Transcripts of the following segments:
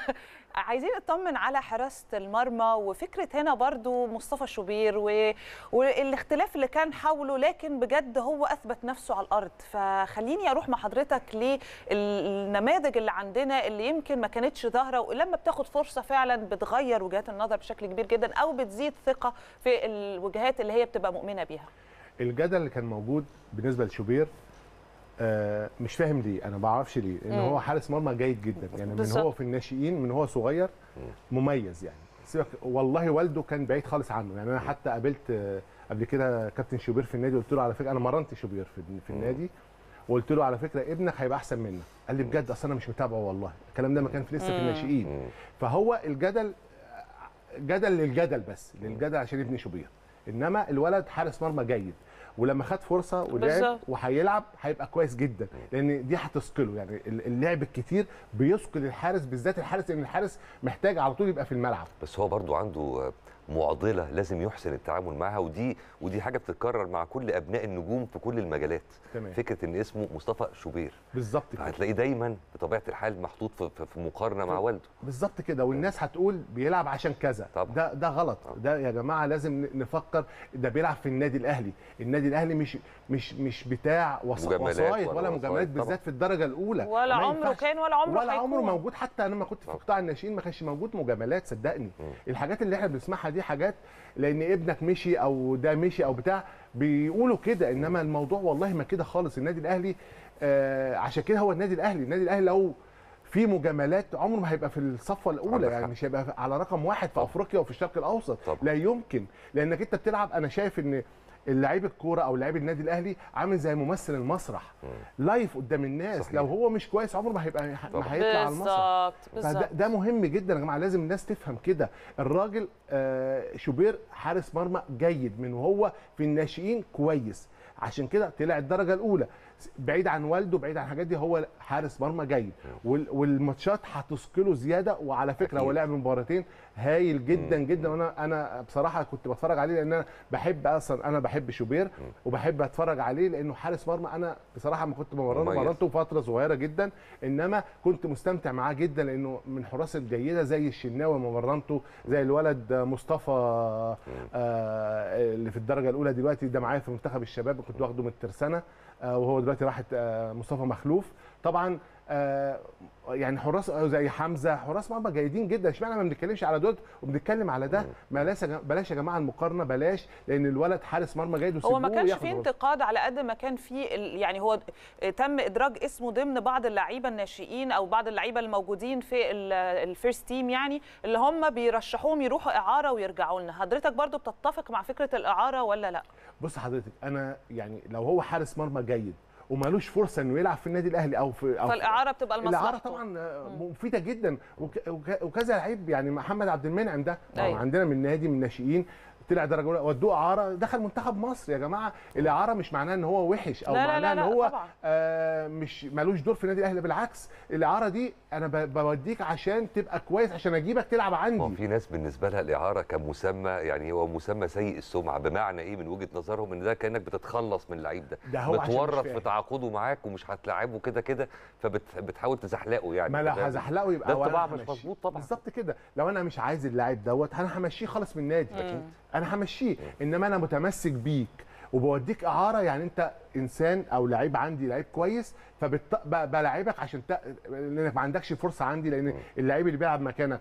عايزين نطمن على حراسه المرمى وفكره هنا برضو مصطفى شوبير و... والاختلاف اللي كان حوله لكن بجد هو اثبت نفسه على الارض فخليني اروح مع حضرتك للنماذج اللي عندنا اللي يمكن ما كانتش ظاهره ولما بتاخد فرصه فعلا بتغير وجهات النظر بشكل كبير جدا او بتزيد ثقه في الوجهات اللي هي بتبقى مؤمنه بيها الجدل اللي كان موجود بالنسبه لشوبير آه مش فاهم ليه انا ما بعرفش ليه لان هو حارس مرمى جيد جدا يعني من بالظبط. هو في الناشئين من هو صغير مميز يعني سيبك والله والده كان بعيد خالص عنه يعني انا حتى قابلت آه، قبل كده كابتن شوبير في النادي قلت له على فكره انا مرنت شوبير في, في النادي وقلت له على فكره ابنك هيبقى احسن منك قال لي بجد اصل انا مش متابعه والله الكلام ده ما كان في لسه في الناشئين فهو الجدل جدل للجدل بس للجدل عشان ابني شوبير انما الولد حارس مرمى جيد ولما خد فرصه ولعب بالظبط. وهيلعب هيبقى كويس جدا لان دي هتثقله يعني اللعب الكتير بيثقل الحارس بالذات الحارس لان الحارس محتاج على طول يبقى في الملعب بس هو برضو عنده معضله لازم يحسن التعامل معها ودي ودي حاجه بتتكرر مع كل ابناء النجوم في كل المجالات تمام. فكره ان اسمه مصطفى شوبير بالظبط كده هتلاقيه دايما بطبيعه الحال محطوط في, في- في مقارنه مع والده بالظبط كده والناس هتقول بيلعب عشان كذا طبعا. ده ده غلط ده يا جماعه لازم ن- نفكر ده بيلعب في النادي الاهلي النادي الاهلي مش مش مش بتاع وص- مجاملات وسايط ولا ولا وسايط مجاملات طبعا. بالذات في الدرجه الاولى ولا ما عمره ينفعش. كان ولا عمره ولا عمره هيكون. موجود حتى انا لما كنت في طبعا. قطاع الناشئين ما كانش موجود مجاملات صدقني الحاجات اللي احنا بنسمعها دي حاجات لان ابنك مشي او ده مشي او بتاع بيقولوا كده انما الموضوع والله ما كده خالص النادي الاهلي آه عشان كده هو النادي الاهلي النادي الاهلي لو في مجاملات عمره ما هيبقى في الصفه الاولى عندك يعني حق. مش هيبقى على رقم واحد في افريقيا وفي الشرق الاوسط طبعا. لا يمكن لانك انت بتلعب انا شايف ان اللعيب الكوره او لعيب النادي الاهلي عامل زي ممثل المسرح لايف قدام الناس صحيح. لو هو مش كويس عمره ما هيبقى طبعا. ما هيطلع على المسرح بالظبط فده بالظبط ده مهم جدا يا جماعه لازم الناس تفهم كده الراجل آه شوبير حارس مرمى جيد من وهو في الناشئين كويس عشان كده طلع الدرجه الاولى بعيد عن والده بعيد عن الحاجات دي هو حارس مرمى جيد وال- والماتشات هتثقله زياده وعلى فكره هو أكيد. لعب مباراتين هايل جدا جدا وانا انا بصراحه كنت بتفرج عليه لان انا بحب اصلا انا بحب شوبير وبحب اتفرج عليه لانه حارس مرمى انا بصراحه ما كنت بمرنه مميز. مرنته فتره صغيره جدا انما كنت مستمتع معاه جدا لانه من حراس الجيده زي الشناوي لما مرنته زي الولد مصطفى آه اللي في الدرجه الاولى دلوقتي ده معايا في منتخب الشباب كنت واخده من الترسانه آه وهو دلوقتي راحت آه مصطفى مخلوف طبعا آه يعني حراس زي حمزه حراس مرمى جيدين جدا اشمعنى ما بنتكلمش على دول وبنتكلم على ده بلاش يا جم- بلاش يا جماعه المقارنه بلاش لان الولد حارس مرمى جيد هو ما وسيبوه كانش ياخد فيه فرصة. انتقاد على قد ما كان فيه ال- يعني هو تم ادراج اسمه ضمن بعض اللعيبه الناشئين او بعض اللعيبه الموجودين في الفيرست تيم يعني اللي هم بيرشحوهم يروحوا اعاره ويرجعوا لنا حضرتك برضو بتتفق مع فكره الاعاره ولا لا بص حضرتك انا يعني لو هو حارس مرمى جيد ومالوش فرصه انه يلعب في النادي الاهلي او في أو فالاعاره بتبقى الاعاره لمصلحته طبعا آه، مفيده جدا وك- وك- وكذا لعيب يعني محمد عبد المنعم ده أيوة. أيوة. عندنا من نادي من الناشئين طلع درجه اولى ودوه اعاره دخل منتخب مصر يا جماعه الاعاره مش معناه ان هو وحش او لا لا معناه لا ان لا هو طبعاً. آه مش مالوش دور في النادي الاهلي بالعكس الاعاره دي انا ب- بوديك عشان تبقى كويس عشان اجيبك تلعب ما هو عندي في ناس بالنسبه لها الاعاره كمسمى يعني هو مسمى سيء السمعه بمعنى ايه من وجهه نظرهم ان ده كانك بتتخلص من اللعيب ده, ده هو عشان مش بتورط فاهم. في تعاقده معاك ومش هتلاعبه كده كده فبتحاول تزحلقه يعني ما لو فاهم؟ هزحلقه يبقى ده أولاً طبعا مش همشيه. مظبوط طبعا بالظبط كده لو انا مش عايز اللاعب دوت انا همشيه خالص من النادي اكيد انا همشيه انما انا متمسك بيك وبوديك اعاره يعني انت انسان او لعيب عندي لعيب كويس فبلاعبك عشان ت... لانك ما عندكش فرصه عندي لان اللعيب اللي بيلعب مكانك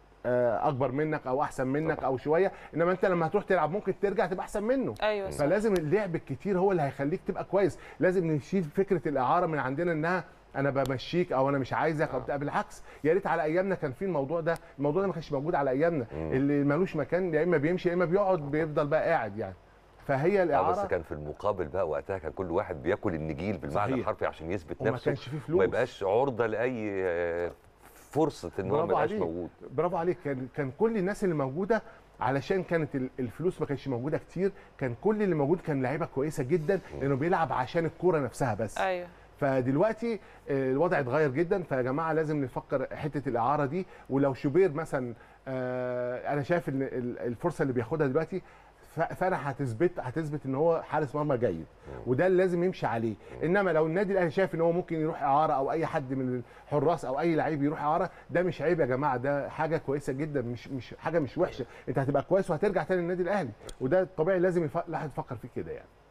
آه، اكبر منك او احسن منك طبعا. او شويه انما انت لما هتروح تلعب ممكن ترجع تبقى احسن منه ايوه صح. فلازم اللعب الكتير هو اللي هيخليك تبقى كويس لازم نشيل فكره الاعاره من عندنا انها انا بمشيك او انا مش عايزك او بتاع بالعكس يا ريت على ايامنا كان في الموضوع ده الموضوع ده ما كانش موجود على ايامنا اللي ملوش مكان يا اما بيمشي يا اما بيقعد بيفضل بقى قاعد يعني فهي اه بس الاعاره كان في المقابل بقى وقتها كان كل واحد بياكل النجيل بالمعنى صحيح. الحرفي عشان يثبت وما نفسه كانش فيه فلوس. ما يبقاش عرضه لاي آه، فرصه ان هو ما برافو يبقاش عليك موجود برافو عليك كان كان كل الناس اللي موجوده علشان كانت ال- الفلوس ما كانتش موجوده كتير كان كل اللي موجود كان لعيبه كويسه جدا لانه بيلعب عشان الكوره نفسها بس ايوه فدلوقتي آه، الوضع اتغير جدا فيا جماعه لازم نفكر حته الاعاره دي ولو شوبير مثلا آه، انا شايف ان ال- الفرصه اللي بياخدها دلوقتي ف- فانا هتثبت هتثبت ان هو حارس مرمى جيد وده اللي لازم يمشي عليه انما لو النادي الاهلي شايف ان هو ممكن يروح اعاره او اي حد من الحراس او اي لعيب يروح اعاره ده مش عيب يا جماعه ده حاجه كويسه جدا مش مش حاجه مش وحشه انت هتبقى كويس وهترجع تاني للنادي الاهلي وده طبيعي لازم يف- الواحد يفكر فيه كده يعني